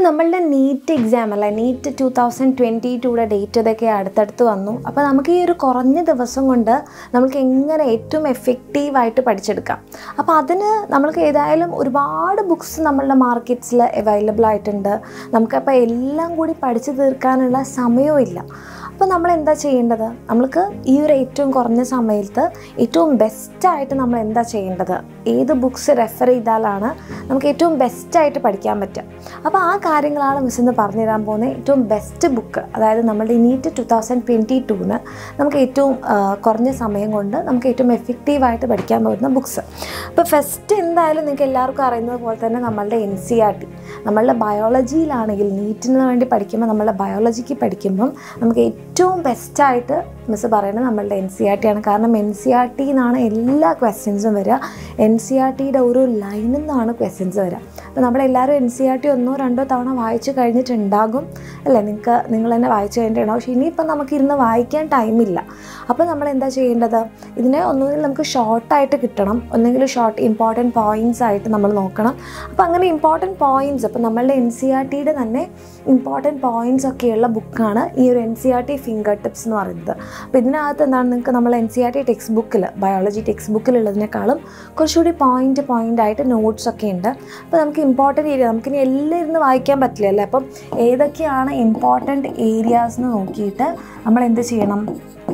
നമ്മളുടെ NEET exam അല്ല NEET two thousand twenty ടൂടെ ഡേറ്റ് ഇതൊക്കെ അടുത്തടുത്ത് വന്നു അപ്പോൾ നമുക്ക് ഈ ഒരു കുറഞ്ഞ ദിവസം കൊണ്ട് നമുക്ക് എങ്ങനെ ഏറ്റവും എഫക്റ്റീവായിട്ട് പഠിച്ചെടുക്കാം അപ്പോൾ അതിന് നമ്മൾക്ക് ഏതായാലും ഒരുപാട് ബുക്സ് നമ്മളുടെ മാർക്കറ്റ്സിൽ അവൈലബിൾ ആയിട്ടുണ്ട് നമുക്കപ്പോൾ എല്ലാം കൂടി പഠിച്ചു തീർക്കാനുള്ള സമയവും ഇല്ല അപ്പോൾ നമ്മൾ എന്താ ചെയ്യേണ്ടത് നമ്മൾക്ക് ഈ ഒരു ഏറ്റവും കുറഞ്ഞ സമയത്ത് ഏറ്റവും ബെസ്റ്റായിട്ട് നമ്മൾ എന്താ ചെയ്യേണ്ടത് ഏത് ബുക്സ് റെഫർ ചെയ്താലാണ് നമുക്ക് ഏറ്റവും ബെസ്റ്റായിട്ട് പഠിക്കാൻ പറ്റുക അപ്പോൾ ആ കാര്യങ്ങളാണ് മിസ് ഇന്ന് പറഞ്ഞു തരാൻ പോകുന്നത് ഏറ്റവും ബെസ്റ്റ് ബുക്ക് അതായത് നമ്മളുടെ നീറ്റ് ടു തൗസൻഡ് ട്വൻറ്റി ടൂന്ന് നമുക്ക് ഏറ്റവും ആ, കുറഞ്ഞ സമയം കൊണ്ട് നമുക്ക് ഏറ്റവും എഫക്റ്റീവായിട്ട് പഠിക്കാൻ പറ്റുന്ന ബുക്സ് അപ്പോൾ ഫസ്റ്റ് എന്തായാലും നിങ്ങൾക്ക് എല്ലാവർക്കും അറിയുന്നത് പോലെ തന്നെ നമ്മളുടെ എൻ സി ആർ ടി നമ്മളുടെ ബയോളജിയിലാണെങ്കിൽ നീറ്റിന് വേണ്ടി പഠിക്കുമ്പോൾ നമ്മളുടെ ബയോളജിക്ക് പഠിക്കുമ്പം നമുക്ക് ഏറ്റവും ബെസ്റ്റായിട്ട് മിസ് പറയുന്നത് നമ്മളുടെ എൻ സി ആർ ടി ആണ് കാരണം എൻ സി ആർ ടി എന്നാണ് എല്ലാ ക്വസ്റ്റ്യൻസും വരിക എൻ സി ആർ ടിയുടെ ഓരോ ലൈനിൽ നിന്നാണ് ക്വസ്റ്റ്യൻസ് വരിക അപ്പോൾ നമ്മളെല്ലാവരും എൻ സി ആർ ടി ഒന്നോ രണ്ടോ തവണ വായിച്ചു കഴിഞ്ഞിട്ടുണ്ടാകും അല്ലേ നിങ്ങൾക്ക് നിങ്ങൾ തന്നെ വായിച്ചു കഴിഞ്ഞിട്ടുണ്ടാവും പക്ഷേ ഇനിയിപ്പം നമുക്കിരുന്ന് വായിക്കാൻ ടൈമില്ല അപ്പോൾ നമ്മൾ എന്താ ചെയ്യേണ്ടത് ഇതിനെ ഒന്നുകിൽ നമുക്ക് ഷോർട്ടായിട്ട് കിട്ടണം ഒന്നെങ്കിൽ ഷോർട്ട് ഇമ്പോർട്ടൻറ്റ് പോയിൻറ്റ്സ് ആയിട്ട് നമ്മൾ നോക്കണം അപ്പോൾ അങ്ങനെ ഇമ്പോർട്ടൻറ്റ് പോയിൻറ്റ്സ് അപ്പോൾ നമ്മളുടെ എൻ സി ആർ ടിയുടെ തന്നെ ഇമ്പോർട്ടൻറ്റ് പോയിൻറ്റ്സ് ഒക്കെയുള്ള ബുക്കാണ് ഈ ഒരു N C R T finger tips എന്ന് പറയുന്നത് അപ്പോൾ ഇതിനകത്ത് എന്താണ് നിങ്ങൾക്ക് നമ്മൾ N C R T text ബുക്കിൽ ബയോളജി ടെക്സ്റ്റ് ബുക്കിലുള്ളതിനേക്കാളും കുറച്ചുകൂടി പോയിന്റ് പോയിന്റ് ആയിട്ട് നോട്ട്സ് ഒക്കെ ഉണ്ട് അപ്പോൾ നമുക്ക് ഇമ്പോർട്ടൻറ്റ് ഏരിയ നമുക്കിനി എല്ലാം ഇരുന്ന് വായിക്കാൻ പറ്റില്ല അല്ലേ അപ്പം ഏതൊക്കെയാണ് ഇമ്പോർട്ടൻറ്റ് ഏരിയാസ് എന്ന് നോക്കിയിട്ട് നമ്മൾ എന്ത് ചെയ്യണം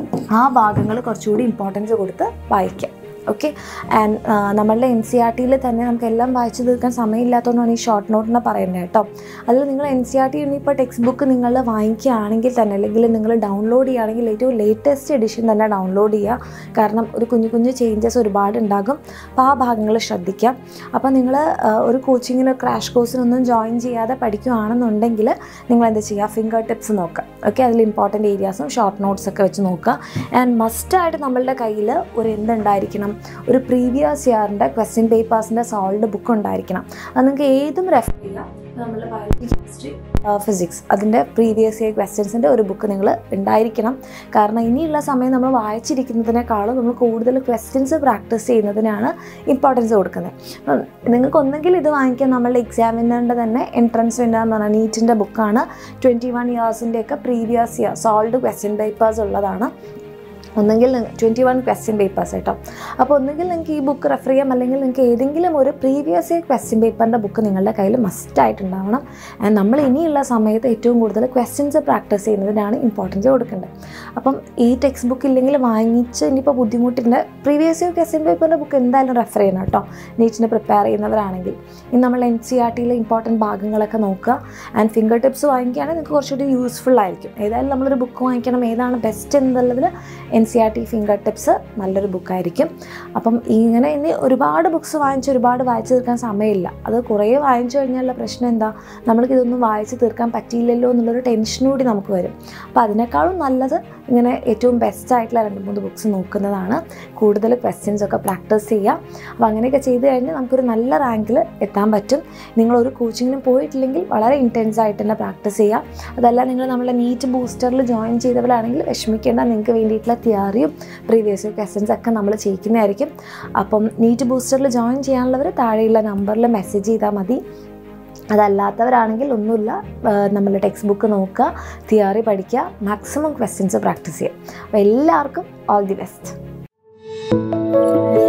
ആ ഭാഗങ്ങൾ കുറച്ചുകൂടി ഇമ്പോർട്ടൻസ് കൊടുത്ത് വായിക്കാം ഓക്കെ ആൻഡ് നമ്മളുടെ എൻ സി ആർ ടിയിൽ തന്നെ നമുക്ക് എല്ലാം വായിച്ചു തീർക്കാൻ സമയമില്ലാത്തതുകൊണ്ടാണ് ഈ ഷോർട്ട് നോട്ട് എന്ന് പറയുന്നത് കേട്ടോ അതിൽ നിങ്ങൾ എൻ സി ആർ ടി ഇനിയിപ്പോൾ ടെക്സ്റ്റ് ബുക്ക് നിങ്ങൾ വാങ്ങിക്കുകയാണെങ്കിൽ തന്നെ അല്ലെങ്കിൽ നിങ്ങൾ ഡൗൺലോഡ് ചെയ്യുകയാണെങ്കിൽ ഏറ്റവും ലേറ്റസ്റ്റ് എഡിഷൻ തന്നെ ഡൗൺലോഡ് ചെയ്യുക കാരണം ഒരു കുഞ്ഞു കുഞ്ഞു ചേഞ്ചസ് ഒരുപാട് ഉണ്ടാകും അപ്പോൾ ആ ഭാഗങ്ങൾ ശ്രദ്ധിക്കാം അപ്പോൾ നിങ്ങൾ ഒരു കോച്ചിങ്ങിന് ക്രാഷ് കോഴ്സിനൊന്നും ജോയിൻ ചെയ്യാതെ പഠിക്കുകയാണെന്നുണ്ടെങ്കിൽ നിങ്ങൾ എന്താ ചെയ്യുക ഫിംഗർ ടിപ്സ് നോക്കുക ഓക്കെ അതിൽ ഇമ്പോർട്ടൻറ്റ് ഏരിയാസും ഷോർട്ട് നോട്ട്സ് ഒക്കെ വെച്ച് നോക്കുക ആൻഡ് മസ്റ്റായിട്ട് നമ്മളുടെ കയ്യിൽ ഒരു എന്തുണ്ടായിരിക്കണം ഒരു പ്രീവിയസ് ഇയറിൻ്റെ ക്വസ്റ്റ്യൻ പേപ്പേഴ്സിൻ്റെ സോൾഡ് ബുക്ക് ഉണ്ടായിരിക്കണം അത് നിങ്ങൾക്ക് ഏതും റെഫർ ചെയ്യാം നമ്മളുടെ ബയോളജി കെമിസ്ട്രി ഫിസിക്സ് അതിൻ്റെ പ്രീവിയസ് ഇയർ ക്വസ്റ്റ്യൻസിൻ്റെ ഒരു ബുക്ക് നിങ്ങൾ ഉണ്ടായിരിക്കണം കാരണം ഇനിയുള്ള സമയം നമ്മൾ വായിച്ചിരിക്കുന്നതിനേക്കാളും നമ്മൾ കൂടുതൽ ക്വസ്റ്റ്യൻസ് പ്രാക്ടീസ് ചെയ്യുന്നതിനാണ് ഇമ്പോർട്ടൻസ് കൊടുക്കുന്നത് അപ്പം നിങ്ങൾക്ക് ഒന്നെങ്കിൽ ഇത് വാങ്ങിക്കാൻ നമ്മളുടെ എക്സാമിനറിൻ്റെ തന്നെ എൻട്രൻസ് വിന്നർ എന്ന് പറഞ്ഞാൽ നീറ്റിൻ്റെ ബുക്കാണ് ട്വൻറ്റി വൺ ഇയേഴ്സിൻ്റെയൊക്കെ previous year solved question papers ഉള്ളതാണ് ഒന്നെങ്കിൽ ട്വൻറ്റി വൺ ക്വസ്റ്റ്യൻ പേപ്പേഴ്സ് കേട്ടോ അപ്പോൾ ഒന്നെങ്കിൽ നിങ്ങൾക്ക് ഈ ബുക്ക് റെഫർ ചെയ്യാം അല്ലെങ്കിൽ നിങ്ങൾക്ക് ഏതെങ്കിലും ഒരു പ്രീവിയസ് ഇയർ ക്വസ്റ്റ്യൻ പേപ്പറിൻ്റെ ബുക്ക് നിങ്ങളുടെ കയ്യിൽ മസ്റ്റായിട്ടുണ്ടാവണം ആൻഡ് നമ്മൾ ഇനിയുള്ള സമയത്ത് ഏറ്റവും കൂടുതൽ ക്വസ്റ്റ്യൻസ് പ്രാക്ടീസ് ചെയ്യുന്നതിനാണ് ഇമ്പോർട്ടൻസ് കൊടുക്കേണ്ടത് അപ്പം ഈ ടെക്സ്റ്റ് ബുക്ക് ഇല്ലെങ്കിൽ വാങ്ങിച്ച് ഇനിയിപ്പോൾ ബുദ്ധിമുട്ടിൻ്റെ പ്രീവിയസ് ഇയർ ക്വസ്റ്റ്യൻ പേപ്പറിൻ്റെ ബുക്ക് എന്തായാലും റെഫർ ചെയ്യണം കേട്ടോ നീറ്റിന് പ്രിപ്പയർ ചെയ്യുന്നവരാണെങ്കിൽ ഇനി നമ്മൾ എൻ സി ആർ ടിയിലെ ഇമ്പോർട്ടൻറ്റ് ഭാഗങ്ങളൊക്കെ നോക്കുക ആൻഡ് ഫിംഗർ ടിപ്സ് വാങ്ങിക്കുകയാണെങ്കിൽ നിങ്ങൾക്ക് കുറച്ചുകൂടി യൂസ്ഫുൾ ആയിരിക്കും ഏതായാലും നമ്മളൊരു ബുക്ക് വാങ്ങിക്കണം ഏതാണ് ബെസ്റ്റ് എന്നുള്ളതിൽ N C R T finger tips നല്ലൊരു ബുക്കായിരിക്കും അപ്പം ഇങ്ങനെ ഇനി ഒരുപാട് ബുക്സ് വാങ്ങിച്ച് ഒരുപാട് വായിച്ചു തീർക്കാൻ സമയമില്ല അത് കുറേ വാങ്ങിച്ചു കഴിഞ്ഞാലുള്ള പ്രശ്നം എന്താ നമ്മൾക്ക് ഇതൊന്നും വായിച്ച് തീർക്കാൻ പറ്റിയില്ലല്ലോ എന്നുള്ളൊരു ടെൻഷൻ കൂടി നമുക്ക് വരും അപ്പോൾ അതിനേക്കാളും നല്ലത് ഇങ്ങനെ ഏറ്റവും ബെസ്റ്റ് ആയിട്ടുള്ള രണ്ട് മൂന്ന് ബുക്സ് നോക്കുന്നതാണ് കൂടുതൽ ക്വസ്റ്റ്യൻസ് ഒക്കെ പ്രാക്ടീസ് ചെയ്യുക അപ്പോൾ അങ്ങനെയൊക്കെ ചെയ്ത് കഴിഞ്ഞാൽ നമുക്കൊരു നല്ല റാങ്കിൽ എത്താൻ പറ്റും നിങ്ങൾ ഒരു കോച്ചിങ്ങിനും പോയിട്ടില്ലെങ്കിൽ വളരെ ഇൻറ്റൻസ് ആയിട്ട് തന്നെ പ്രാക്ടീസ് ചെയ്യുക അതല്ല നിങ്ങൾ നമ്മളെ നീറ്റ് ബൂസ്റ്ററിൽ ജോയിൻ ചെയ്തവരാണെങ്കിൽ വിഷമിക്കേണ്ട നിങ്ങൾക്ക് വേണ്ടിയിട്ടുള്ള തിയറിയും പ്രീവിയസ് ക്വസ്റ്റ്യൻസ് ഒക്കെ നമ്മൾ ചെയ്യിക്കുന്നതായിരിക്കും അപ്പം നീറ്റ് ബൂസ്റ്ററിൽ ജോയിൻ ചെയ്യാനുള്ളവർ താഴെയുള്ള നമ്പറിൽ മെസ്സേജ് ചെയ്താൽ മതി അതല്ലാത്തവരാണെങ്കിൽ ഒന്നുമില്ല നമ്മൾ ടെക്സ്റ്റ് ബുക്ക് നോക്കുക തിയറി പഠിക്കുക മാക്സിമം ക്വസ്റ്റ്യൻസ് പ്രാക്ടീസ് ചെയ്യുക അപ്പോൾ എല്ലാവർക്കും ഓൾ ദി ബെസ്റ്റ്